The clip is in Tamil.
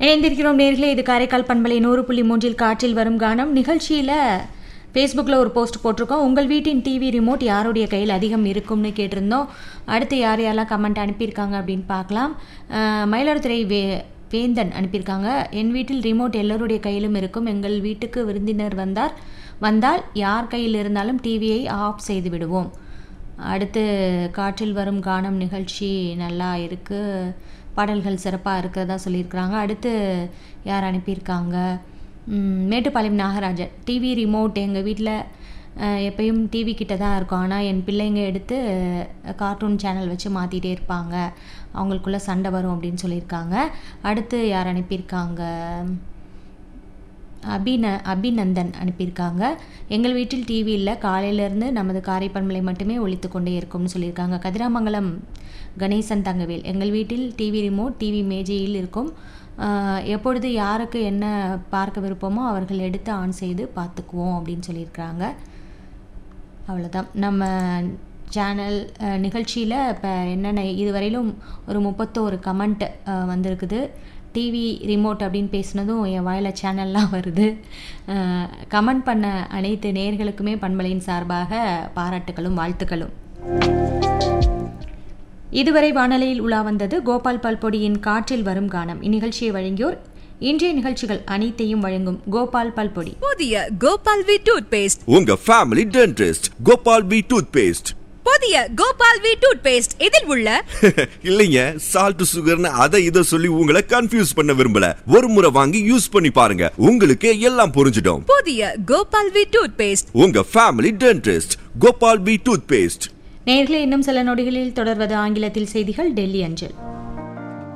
இணைந்திருக்கிறோம் நேர்களே இது காரைக்கால் பண்பலை நூறு புள்ளி மூன்றில் காற்றில் வரும் கானம் நிகழ்ச்சியில் ஃபேஸ்புக்கில் ஒரு போஸ்ட் போட்டிருக்கோம் உங்கள் வீட்டின் டிவி ரிமோட் யாருடைய கையில் அதிகம் இருக்கும்னு கேட்டிருந்தோம் அடுத்து யார் யாரெல்லாம் கமெண்ட் அனுப்பியிருக்காங்க அப்படின்னு பார்க்கலாம் அஹ், மயிலாடுதுறை வே வேந்தன் அனுப்பியிருக்காங்க என் வீட்டில் ரிமோட் எல்லோருடைய கையிலும் இருக்கும் எங்கள் வீட்டுக்கு விருந்தினர் வந்தார் வந்தால் யார் கையில் இருந்தாலும் டிவியை ஆஃப் செய்து விடுவோம் அடுத்து காற்றில் வரும் கானம் நிகழ்ச்சி நல்லா இருக்குது பாடல்கள் சிறப்பாக இருக்கிறதா சொல்லியிருக்கிறாங்க அடுத்து யார் அனுப்பியிருக்காங்க ம், மேட்டுப்பாளையம் நாகராஜன் டிவி ரிமோட் எங்கள் வீட்டில் எப்பயும் டிவி கிட்ட தான் இருக்கும் ஆனால் என் பிள்ளைங்க எடுத்து கார்ட்டூன் சேனல் வச்சு மாற்றிட்டே இருப்பாங்க அவங்களுக்குள்ள சண்டை வரும் அப்படின்னு சொல்லியிருக்காங்க அடுத்து யார் அனுப்பியிருக்காங்க அபின அபிநந்தன் அனுப்பியிருக்காங்க எங்கள் வீட்டில் டிவி இல்லை காலையிலேருந்து நமது காரைப்பண்பலை மட்டுமே ஒழித்து கொண்டே இருக்கும்னு சொல்லியிருக்காங்க கதிராமங்கலம் கணேசன் தங்கவேல் எங்கள் வீட்டில் டிவி ரிமோட் டிவி மேஜையில் இருக்கும் ஆஹ் எப்பொழுது யாருக்கு என்ன பார்க்க விருப்பமோ அவர்கள் எடுத்து ஆன் செய்து பார்த்துக்குவோம் அப்படின்னு சொல்லியிருக்கிறாங்க அவ்வளோதான் நம்ம சேனல் நிகழ்ச்சியில் இப்போ என்னென்ன இதுவரையிலும் ஒரு முப்பத்தோரு கமெண்ட் வந்திருக்குது டிவி ரிமோட் அப்படின்னு பேசுனதும் என் வாயில் சேனல்லாம் வருது கமெண்ட் பண்ண அனைத்து நேயர்களுக்குமே பண்பலையின் சார்பாக பாராட்டுகளும் வாழ்த்துக்களும் இதுவரை வானொலியில் உலா வந்தது கோபால் பல்பொடியின் காற்றில் வரும் கானம் இந்நிகழ்ச்சியை வழங்கியோர் இன்றைய நிகழ்ச்சிகள் அனைத்தையும் வழங்கும் கோபால் பல்பொடி புதிய கோபால் வி டூத் பேஸ்ட் உங்க family dentist Gopal P toothpaste புதிய கோபால் வி டூத் பேஸ்ட் இதில் உள்ள இல்லைங்க சால்ட் சுகர்னு அதை இதை சொல்லி உங்களை கன்ஃபியூஸ் பண்ண விரும்பல ஒரு முறை வாங்கி யூஸ் பண்ணி பாருங்க உங்களுக்கு எல்லாம் புரிஞ்சிடும் புதிய கோபால் வி டூத் பேஸ்ட் உங்க family dentist Gopal P toothpaste நேர்களே இன்னும் சில நொடிகளில் தொடர்வது ஆங்கிலத்தில் செய்திகள் டெல்லி அஞ்சல்